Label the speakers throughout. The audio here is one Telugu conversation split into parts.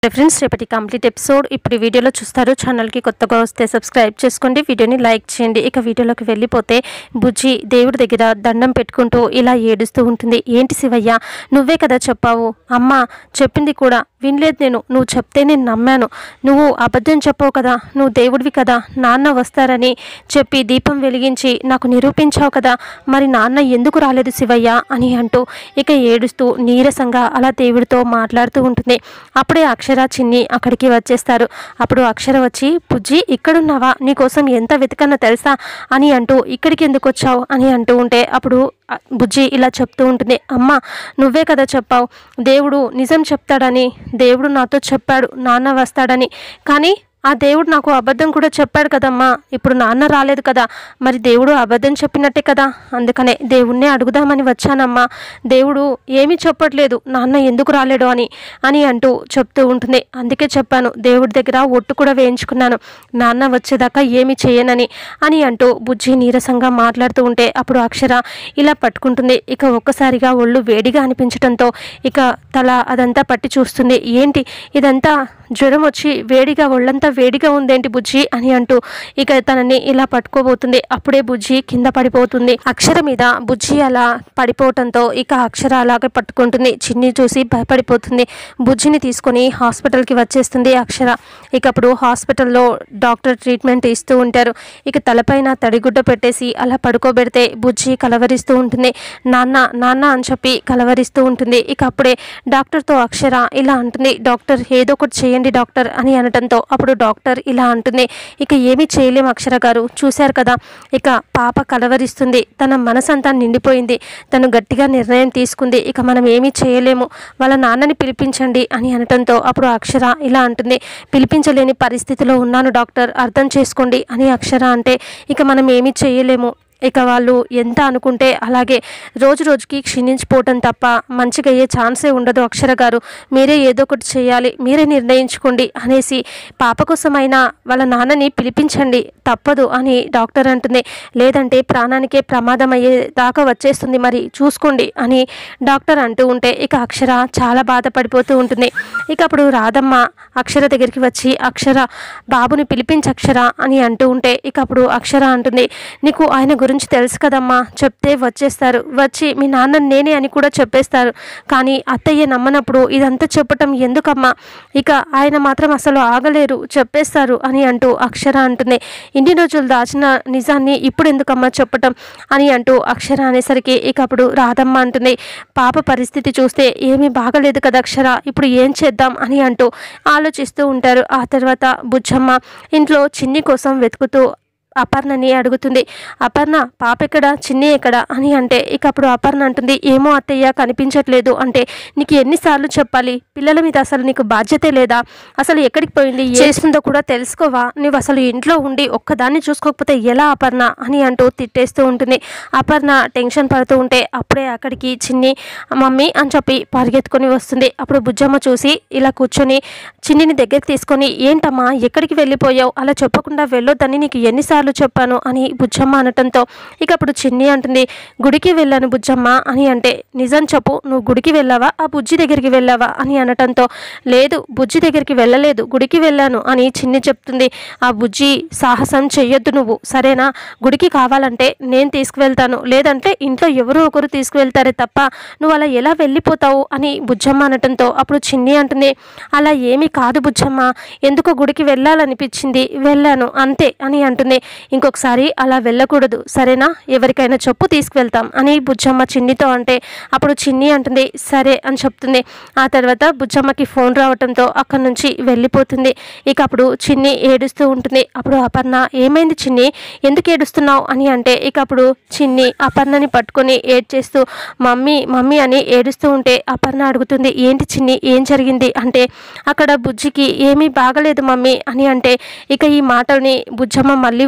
Speaker 1: ఫ్రెండ్స్ రేపటి కంప్లీట్ ఎపిసోడ్ ఇప్పుడు ఈ వీడియోలో చూస్తారు ఛానల్కి కొత్తగా వస్తే సబ్స్క్రైబ్ చేసుకోండి వీడియోని లైక్ చేయండి ఇక వీడియోలోకి వెళ్ళిపోతే బుజ్జి దేవుడి దగ్గర దండం పెట్టుకుంటూ ఇలా ఏడుస్తూ ఉంటుంది ఏంటి శివయ్య నువ్వే కదా చెప్పావు అమ్మ చెప్పింది కూడా వినలేదు నేను నువ్వు చెప్తే నేను నమ్మాను నువ్వు అబద్ధం చెప్పావు కదా నువ్వు దేవుడివి కదా నాన్న వస్తారని చెప్పి దీపం వెలిగించి నాకు నిరూపించావు కదా మరి నాన్న ఎందుకు రాలేదు శివయ్య అని అంటూ ఇక ఏడుస్తూ నీరసంగా అలా దేవుడితో మాట్లాడుతూ ఉంటుంది అప్పుడే అక్షర చిన్ని అక్కడికి వచ్చేస్తారు అప్పుడు అక్షర వచ్చి బుజ్జి ఇక్కడున్నావా నీకోసం ఎంత వెతకన్నా తెలుసా అని అంటూ ఇక్కడికి ఎందుకు వచ్చావు అని అంటూ ఉంటే అప్పుడు ఆ బుజ్జి ఇలా చెప్తూ ఉంటుంది అమ్మ నువ్వే కదా చెప్పావు దేవుడు నిజం చెప్తాడని దేవుడు నాతో చెప్పాడు నాన్న వస్తాడని కానీ ఆ దేవుడు నాకు అబద్ధం కూడా చెప్పాడు కదమ్మా ఇప్పుడు నాన్న రాలేదు కదా మరి దేవుడు అబద్ధం చెప్పినట్టే కదా అందుకనే దేవుణ్ణే అడుగుదామని వచ్చానమ్మా దేవుడు ఏమీ చెప్పట్లేదు నాన్న ఎందుకు రాలేడు అని అని అంటూ చెప్తూ ఉంటుంది అందుకే చెప్పాను దేవుడి దగ్గర ఒట్టు కూడా వేయించుకున్నాను నాన్న వచ్చేదాకా ఏమీ చేయనని అని అంటూ బుజ్జి నీరసంగా మాట్లాడుతూ ఉంటే అప్పుడు అక్షర ఇలా పట్టుకుంటుంది ఇక ఒక్కసారిగా ఒళ్ళు వేడిగా అనిపించడంతో ఇక తల అదంతా పట్టి చూస్తుంది ఏంటి ఇదంతా జ్వరం వచ్చి వేడిగా ఒళ్ళంతా వేడిగా ఉందేంటి బుజ్జి అని అంటూ ఇక తనని ఇలా పట్టుకోబోతుంది అప్పుడే బుజ్జి కింద పడిపోతుంది అక్షర మీద బుజ్జి అలా పడిపోవటంతో ఇక అక్షర అలాగే పట్టుకుంటుంది చిన్ని చూసి భయపడిపోతుంది బుజ్జిని తీసుకొని హాస్పిటల్కి వచ్చేస్తుంది అక్షర ఇక అప్పుడు హాస్పిటల్లో డాక్టర్ ట్రీట్మెంట్ ఇస్తూ ఉంటారు ఇక తలపైన తడిగుడ్డ పెట్టేసి అలా పడుకోబెడితే బుజ్జి కలవరిస్తూ ఉంటుంది నాన్న నాన్న అని చెప్పి కలవరిస్తూ ఉంటుంది ఇక అప్పుడే డాక్టర్తో అక్షర ఇలా అంటుంది డాక్టర్ ఏదో ఒకటి చేయండి డాక్టర్ అని అనటంతో అప్పుడు డాక్టర్ ఇలా అంటుంది ఇక ఏమీ చేయలేం అక్షర గారు చూశారు కదా ఇక పాప కలవరిస్తుంది తన మనసంతా నిండిపోయింది తను గట్టిగా నిర్ణయం తీసుకుంది ఇక మనం ఏమీ చేయలేము వాళ్ళ నాన్నని పిలిపించండి అని అనటంతో అప్పుడు అక్షర ఇలా అంటుంది పిలిపించలేని పరిస్థితిలో ఉన్నాను డాక్టర్ అర్థం చేసుకోండి అని అక్షర అంటే ఇక మనం ఏమీ చేయలేము ఇక వాళ్ళు ఎంత అనుకుంటే అలాగే రోజు రోజుకి క్షీణించిపోవటం తప్ప మంచిగా అయ్యే ఛాన్సే ఉండదు అక్షర గారు మీరే ఏదో ఒకటి చేయాలి మీరే నిర్ణయించుకోండి అనేసి పాప కోసమైనా వాళ్ళ నాన్నని పిలిపించండి తప్పదు అని డాక్టర్ అంటుంది లేదంటే ప్రాణానికే ప్రమాదం అయ్యే దాకా వచ్చేస్తుంది మరి చూసుకోండి అని డాక్టర్ అంటూ ఉంటే ఇక అక్షర చాలా బాధపడిపోతూ ఉంటుంది ఇక అప్పుడు రాధమ్మ అక్షర దగ్గరికి వచ్చి అక్షర బాబుని పిలిపించి అక్షర అని అంటూ ఉంటే ఇక అప్పుడు అక్షర అంటుంది నీకు ఆయన గురించి తెలుసు కదమ్మా చెప్తే వచ్చేస్తారు వచ్చి మీ నాన్న నేనే అని కూడా చెప్పేస్తారు కానీ అత్తయ్య నమ్మనప్పుడు ఇదంతా చెప్పటం ఎందుకమ్మా ఇక ఆయన మాత్రం అసలు ఆగలేరు చెప్పేస్తారు అని అంటూ అక్షర అంటుంది ఇన్ని రోజులు దాచిన నిజాన్ని ఇప్పుడు ఎందుకమ్మా చెప్పటం అని అంటూ అక్షర అనేసరికి ఇక అప్పుడు రాధమ్మ అంటుంది పాప పరిస్థితి చూస్తే ఏమీ బాగలేదు కదా అక్షర ఇప్పుడు ఏం చేద్దాం అని అంటూ ఆలోచిస్తూ ఉంటారు ఆ తర్వాత బుజ్జమ్మ ఇంట్లో చిన్ని కోసం వెతుకుతూ అపర్ణని అడుగుతుంది అపర్ణ పాప ఎక్కడ చిన్ని ఎక్కడ అని అంటే ఇక అప్పుడు అపర్ణ అంటుంది ఏమో అత్తయ్య కనిపించట్లేదు అంటే నీకు ఎన్నిసార్లు చెప్పాలి పిల్లల మీద అసలు నీకు బాధ్యతే లేదా అసలు ఎక్కడికి పోయింది ఏం చేస్తుందో కూడా తెలుసుకోవా నువ్వు అసలు ఇంట్లో ఉండి ఒక్కదాన్ని చూసుకోకపోతే ఎలా అపర్ణ అని అంటూ తిట్టేస్తూ ఉంటుంది అపర్ణ టెన్షన్ పడుతూ ఉంటే అప్పుడే అక్కడికి చిన్ని మమ్మీ అని చెప్పి పరిగెత్తుకొని వస్తుంది అప్పుడు బుజ్జమ్మ చూసి ఇలా కూర్చొని చిన్నిని దగ్గరికి తీసుకొని ఏంటమ్మా ఎక్కడికి వెళ్ళిపోయావు అలా చెప్పకుండా వెళ్ళొద్దని నీకు ఎన్నిసార్లు చెప్పాను అని బుజ్జమ్మ అనటంతో ఇక అప్పుడు చిన్ని అంటుంది గుడికి వెళ్ళాను బుజ్జమ్మ అని అంటే నిజం చెప్పు నువ్వు గుడికి వెళ్ళావా ఆ బుజ్జి దగ్గరికి వెళ్ళావా అని అనటంతో లేదు బుజ్జి దగ్గరికి వెళ్ళలేదు గుడికి వెళ్ళాను అని చిన్ని చెప్తుంది ఆ బుజ్జి సాహసం చెయ్యొద్దు నువ్వు సరేనా గుడికి కావాలంటే నేను తీసుకువెళ్తాను లేదంటే ఇంట్లో ఎవరో ఒకరు తీసుకువెళ్తారే తప్ప నువ్వు అలా ఎలా వెళ్ళిపోతావు అని బుజ్జమ్మ అనటంతో అప్పుడు చిన్ని అంటుంది అలా ఏమీ కాదు బుజ్జమ్మ ఎందుకో గుడికి వెళ్ళాలనిపించింది వెళ్ళాను అంతే అని అంటుంది ఇంకొకసారి అలా వెళ్ళకూడదు సరేనా ఎవరికైనా చెప్పు తీసుకువెళ్తాం అని బుజ్జమ్మ చిన్నితో అంటే అప్పుడు చిన్ని అంటుంది సరే అని చెప్తుంది ఆ తర్వాత బుజ్జమ్మకి ఫోన్ రావటంతో అక్కడి నుంచి వెళ్ళిపోతుంది ఇక అప్పుడు చిన్ని ఏడుస్తూ ఉంటుంది అప్పుడు అపర్ణ ఏమైంది చిన్ని ఎందుకు ఏడుస్తున్నావు అని అంటే ఇక అప్పుడు చిన్ని అపర్ణని పట్టుకొని ఏడ్చేస్తూ మమ్మీ మమ్మీ అని ఏడుస్తూ ఉంటే అపర్ణ అడుగుతుంది ఏంటి చిన్ని ఏం జరిగింది అంటే అక్కడ బుజ్జికి ఏమీ బాగలేదు మమ్మీ అని అంటే ఇక ఈ మాటని బుజ్జమ్మ మళ్ళీ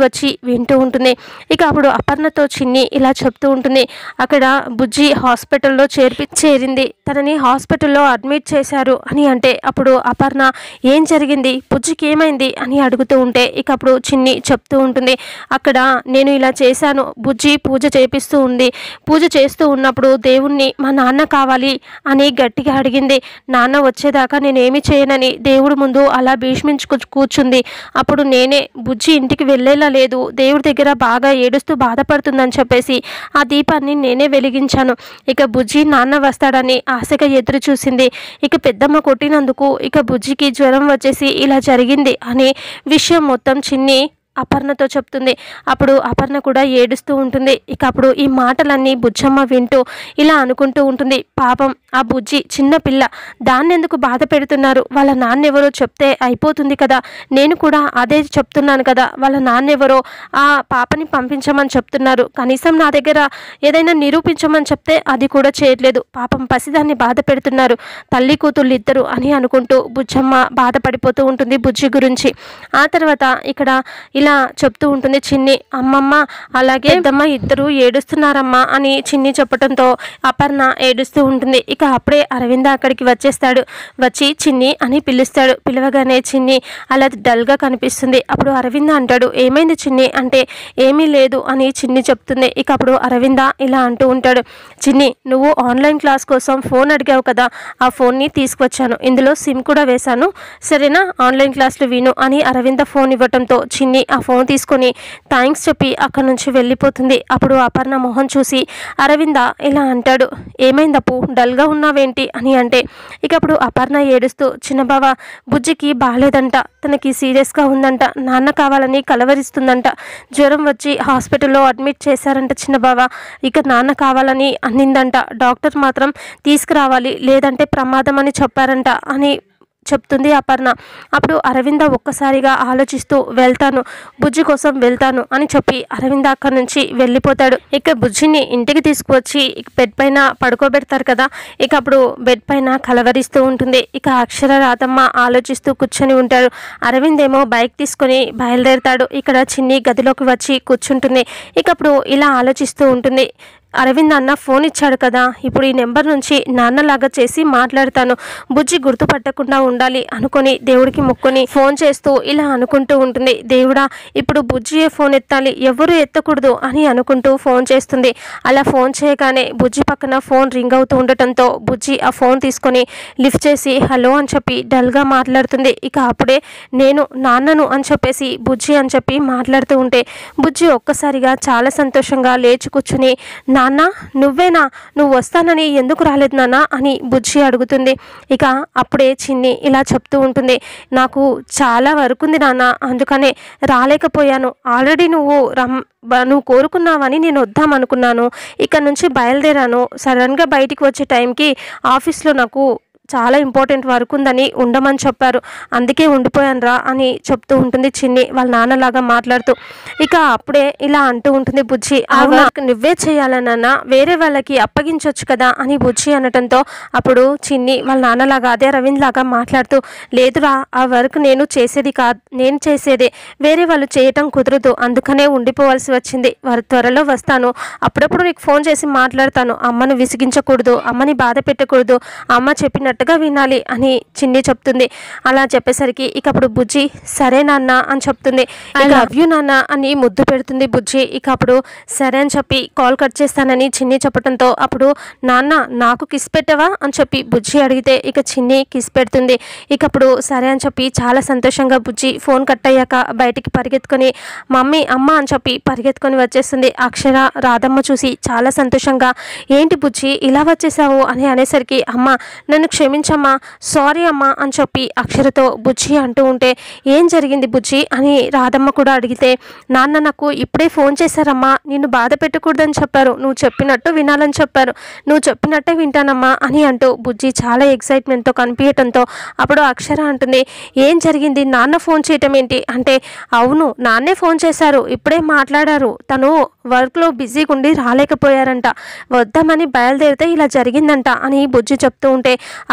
Speaker 1: వచ్చి వింటూ ఉంటుంది ఇక అప్పుడు అపర్ణతో చిన్ని ఇలా చెప్తూ ఉంటుంది అక్కడ బుజ్జి హాస్పిటల్లో చేర్పి చేరింది తనని హాస్పిటల్లో అడ్మిట్ చేశారు అని అంటే అప్పుడు అపర్ణ ఏం జరిగింది బుజ్జికి ఏమైంది అని అడుగుతూ ఉంటే ఇక అప్పుడు చిన్ని చెప్తూ ఉంటుంది అక్కడ నేను ఇలా చేశాను బుజ్జి పూజ చేపిస్తూ ఉంది పూజ చేస్తూ ఉన్నప్పుడు దేవుణ్ణి మా నాన్న కావాలి అని గట్టిగా అడిగింది నాన్న వచ్చేదాకా నేనేమి చేయనని దేవుడి ముందు అలా భీష్మించుకు కూర్చుంది అప్పుడు నేనే బుజ్జి ఇంటికి వెళ్ళేలా లేదు దేవుడి దగ్గర బాగా ఏడుస్తూ బాధపడుతుందని చెప్పేసి ఆ దీపాన్ని నేనే వెలిగించాను ఇక బుజ్జి నాన్న వస్తాడని ఆశగా ఎదురు చూసింది ఇక పెద్దమ్మ కొట్టినందుకు ఇక బుజ్జికి జ్వరం వచ్చేసి ఇలా జరిగింది అని విషయం మొత్తం చిన్ని అపర్ణతో చెప్తుంది అప్పుడు అపర్ణ కూడా ఏడుస్తూ ఉంటుంది ఇక అప్పుడు ఈ మాటలన్నీ బుజ్జమ్మ వింటూ ఇలా అనుకుంటూ ఉంటుంది పాపం ఆ బుజ్జి చిన్న పిల్ల దాన్ని ఎందుకు బాధ పెడుతున్నారు వాళ్ళ నాన్నెవరో చెప్తే అయిపోతుంది కదా నేను కూడా అదే చెప్తున్నాను కదా వాళ్ళ నాన్నెవరో ఆ పాపని పంపించమని చెప్తున్నారు కనీసం నా దగ్గర ఏదైనా నిరూపించమని చెప్తే అది కూడా చేయట్లేదు పాపం పసిదాన్ని బాధ పెడుతున్నారు తల్లి కూతుళ్ళు ఇద్దరు అని అనుకుంటూ బుజ్జమ్మ బాధపడిపోతూ ఉంటుంది బుజ్జి గురించి ఆ తర్వాత ఇక్కడ ఇలా చెప్తూ ఉంటుంది చిన్ని అమ్మమ్మ అలాగే పెద్దమ్మ ఇద్దరు ఏడుస్తున్నారమ్మా అని చిన్ని చెప్పడంతో అపర్ణ ఏడుస్తూ ఉంటుంది ఇక అప్పుడే అరవింద అక్కడికి వచ్చేస్తాడు వచ్చి చిన్ని అని పిలుస్తాడు పిలవగానే చిన్ని అలా డల్గా కనిపిస్తుంది అప్పుడు అరవింద అంటాడు ఏమైంది చిన్ని అంటే ఏమీ లేదు అని చిన్ని చెప్తుంది ఇక అప్పుడు అరవింద ఇలా అంటూ ఉంటాడు చిన్ని నువ్వు ఆన్లైన్ క్లాస్ కోసం ఫోన్ అడిగావు కదా ఆ ఫోన్ని తీసుకొచ్చాను ఇందులో సిమ్ కూడా వేశాను సరేనా ఆన్లైన్ క్లాసులు విను అని అరవింద ఫోన్ ఇవ్వటంతో చిన్ని ఆ ఫోన్ తీసుకొని థ్యాంక్స్ చెప్పి అక్కడి నుంచి వెళ్ళిపోతుంది అప్పుడు అపర్ణ మొహం చూసి అరవింద ఇలా అంటాడు ఏమైందప్పు డల్గా ఉన్నావేంటి అని అంటే ఇక అప్పుడు అపర్ణ ఏడుస్తూ చిన్నబావ బుజ్జికి బాగాలేదంట తనకి సీరియస్గా ఉందంట నాన్న కావాలని కలవరిస్తుందంట జ్వరం వచ్చి హాస్పిటల్లో అడ్మిట్ చేశారంట చిన్నబావ ఇక నాన్న కావాలని అన్నిందంట డాక్టర్ మాత్రం తీసుకురావాలి లేదంటే ప్రమాదం అని చెప్పారంట అని చెప్తుంది అపర్ణ అప్పుడు అరవింద ఒక్కసారిగా ఆలోచిస్తూ వెళ్తాను బుజ్జి కోసం వెళ్తాను అని చెప్పి అరవింద అక్కడి నుంచి వెళ్ళిపోతాడు ఇక బుజ్జిని ఇంటికి తీసుకువచ్చి ఇక బెడ్ పైన పడుకోబెడతారు కదా ఇక అప్పుడు బెడ్ పైన కలవరిస్తూ ఉంటుంది ఇక అక్షర రాధమ్మ ఆలోచిస్తూ కూర్చొని ఉంటాడు అరవింద్ ఏమో బైక్ తీసుకొని బయలుదేరుతాడు ఇక్కడ చిన్ని గదిలోకి వచ్చి కూర్చుంటుంది ఇక అప్పుడు ఇలా ఆలోచిస్తూ ఉంటుంది అరవింద్ అన్న ఫోన్ ఇచ్చాడు కదా ఇప్పుడు ఈ నెంబర్ నుంచి నాన్నలాగా చేసి మాట్లాడతాను బుజ్జి గుర్తుపట్టకుండా ఉండాలి అనుకొని దేవుడికి మొక్కుని ఫోన్ చేస్తూ ఇలా అనుకుంటూ ఉంటుంది దేవుడా ఇప్పుడు బుజ్జియే ఫోన్ ఎత్తాలి ఎవరు ఎత్తకూడదు అని అనుకుంటూ ఫోన్ చేస్తుంది అలా ఫోన్ చేయగానే బుజ్జి పక్కన ఫోన్ రింగ్ అవుతూ ఉండటంతో బుజ్జి ఆ ఫోన్ తీసుకొని లిఫ్ట్ చేసి హలో అని చెప్పి డల్గా మాట్లాడుతుంది ఇక అప్పుడే నేను నాన్నను అని చెప్పేసి బుజ్జి అని చెప్పి మాట్లాడుతూ ఉంటే బుజ్జి ఒక్కసారిగా చాలా సంతోషంగా లేచి కూర్చుని నాన్న నువ్వేనా నువ్వు వస్తానని ఎందుకు రాలేదు నాన్న అని బుజ్జి అడుగుతుంది ఇక అప్పుడే చిన్ని ఇలా చెప్తూ ఉంటుంది నాకు చాలా వర్క్ ఉంది నాన్న అందుకనే రాలేకపోయాను ఆల్రెడీ నువ్వు రమ్ బ- నువ్వు కోరుకున్నావని నేను వద్దాం అనుకున్నాను ఇక్కడ నుంచి బయలుదేరాను సడన్గా బయటికి వచ్చే టైంకి ఆఫీస్లో నాకు చాలా ఇంపార్టెంట్ వర్క్ ఉందని ఉండమని చెప్పారు అందుకే ఉండిపోయాను రా అని చెప్తూ ఉంటుంది చిన్ని వాళ్ళ నాన్నలాగా మాట్లాడుతూ ఇక అప్పుడే ఇలా అంటూ ఉంటుంది బుజ్జి ఆ వర్క్ నువ్వే చేయాలన్నా వేరే వాళ్ళకి అప్పగించవచ్చు కదా అని బుజ్జి అనటంతో అప్పుడు చిన్ని వాళ్ళ నాన్నలాగా అదే రవీంద్ర లాగా మాట్లాడుతూ లేదురా ఆ వర్క్ నేను చేసేది కాదు నేను చేసేదే వేరే వాళ్ళు చేయటం కుదరదు అందుకనే ఉండిపోవాల్సి వచ్చింది వారు త్వరలో వస్తాను అప్పుడప్పుడు నీకు ఫోన్ చేసి మాట్లాడతాను అమ్మను విసిగించకూడదు అమ్మని బాధ పెట్టకూడదు అమ్మ చెప్పినట్టుగా వినాలి అని చిన్ని చెప్తుంది అలా చెప్పేసరికి ఇక అప్పుడు బుజ్జి సరే నాన్న అని చెప్తుంది ఐ లవ్ యూ నాన్న అని ముద్దు పెడుతుంది బుజ్జి ఇక అప్పుడు సరే అని చెప్పి కాల్ కట్ చేస్తానని చిన్ని చెప్పడంతో అప్పుడు నాన్న నాకు కిస్ పెట్టవా అని చెప్పి బుజ్జి అడిగితే ఇక చిన్ని కిస్ పెడుతుంది ఇక అప్పుడు సరే అని చెప్పి చాలా సంతోషంగా బుజ్జి ఫోన్ కట్ అయ్యాక బయటికి పరిగెత్తుకొని మమ్మీ అమ్మ అని చెప్పి పరిగెత్తుకొని వచ్చేస్తుంది అక్షర రాధమ్మ చూసి చాలా సంతోషంగా ఏంటి బుజ్జి ఇలా వచ్చేసావు అని అనేసరికి అమ్మ నన్ను క్షమించమ్మా సారీ అమ్మా అని చెప్పి అక్షరతో బుజ్జి అంటూ ఉంటే ఏం జరిగింది బుజ్జి అని రాధమ్మ కూడా అడిగితే నాన్న నాకు ఇప్పుడే ఫోన్ చేశారమ్మా నిన్ను బాధ పెట్టకూడదని చెప్పారు నువ్వు చెప్పినట్టు వినాలని చెప్పారు నువ్వు చెప్పినట్టే వింటానమ్మా అని అంటూ బుజ్జి చాలా ఎక్సైట్మెంట్తో కనిపించటంతో అప్పుడు అక్షర అంటుంది ఏం జరిగింది నాన్న ఫోన్ చేయటం ఏంటి అంటే అవును నాన్నే ఫోన్ చేశారు ఇప్పుడే మాట్లాడారు తను వర్క్లో బిజీగా ఉండి రాలేకపోయారంట వద్దామని బయలుదేరితే ఇలా జరిగిందంట అని బుజ్జి చెప్తూ ఉంటే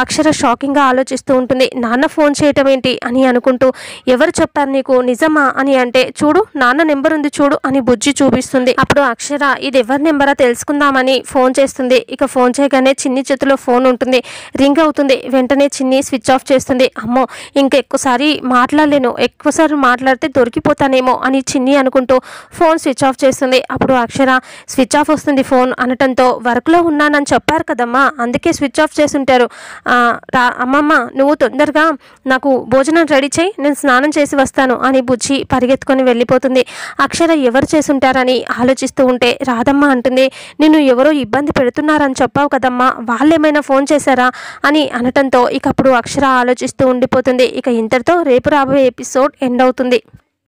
Speaker 1: అక్షర షాకింగ్గా ఆలోచిస్తూ ఉంటుంది నాన్న ఫోన్ చేయటం ఏంటి అని అనుకుంటూ ఎవరు చెప్పారు నీకు నిజమా అని అంటే చూడు నాన్న నెంబర్ ఉంది చూడు అని బుజ్జి చూపిస్తుంది అప్పుడు అక్షర ఇది ఎవరి నెంబరా తెలుసుకుందామని ఫోన్ చేస్తుంది ఇక ఫోన్ చేయగానే చిన్ని చేతిలో ఫోన్ ఉంటుంది రింగ్ అవుతుంది వెంటనే చిన్ని స్విచ్ ఆఫ్ చేస్తుంది అమ్మో ఇంకా ఎక్కువసారి మాట్లాడలేను ఎక్కువసారి మాట్లాడితే దొరికిపోతానేమో అని చిన్ని అనుకుంటూ ఫోన్ స్విచ్ ఆఫ్ చేస్తుంది అప్పుడు అక్షర స్విచ్ ఆఫ్ వస్తుంది ఫోన్ అనటంతో వర్క్లో ఉన్నానని చెప్పారు కదమ్మా అందుకే స్విచ్ ఆఫ్ చేసుంటారు ఆ, రా అమ్మమ్మ నువ్వు తొందరగా నాకు భోజనం రెడీ చేయి నేను స్నానం చేసి వస్తాను అని బుజ్జి పరిగెత్తుకొని వెళ్ళిపోతుంది అక్షర ఎవరు చేసుంటారని ఆలోచిస్తూ ఉంటే రాధమ్మ అంటుంది నిన్ను ఎవరో ఇబ్బంది పెడుతున్నారని చెప్పావు కదమ్మా వాళ్ళేమైనా ఫోన్ చేశారా అని అనటంతో ఇక అప్పుడు అక్షర ఆలోచిస్తూ ఉండిపోతుంది ఇక ఇంతటితో రేపు రాబోయే ఎపిసోడ్ ఎండ్ అవుతుంది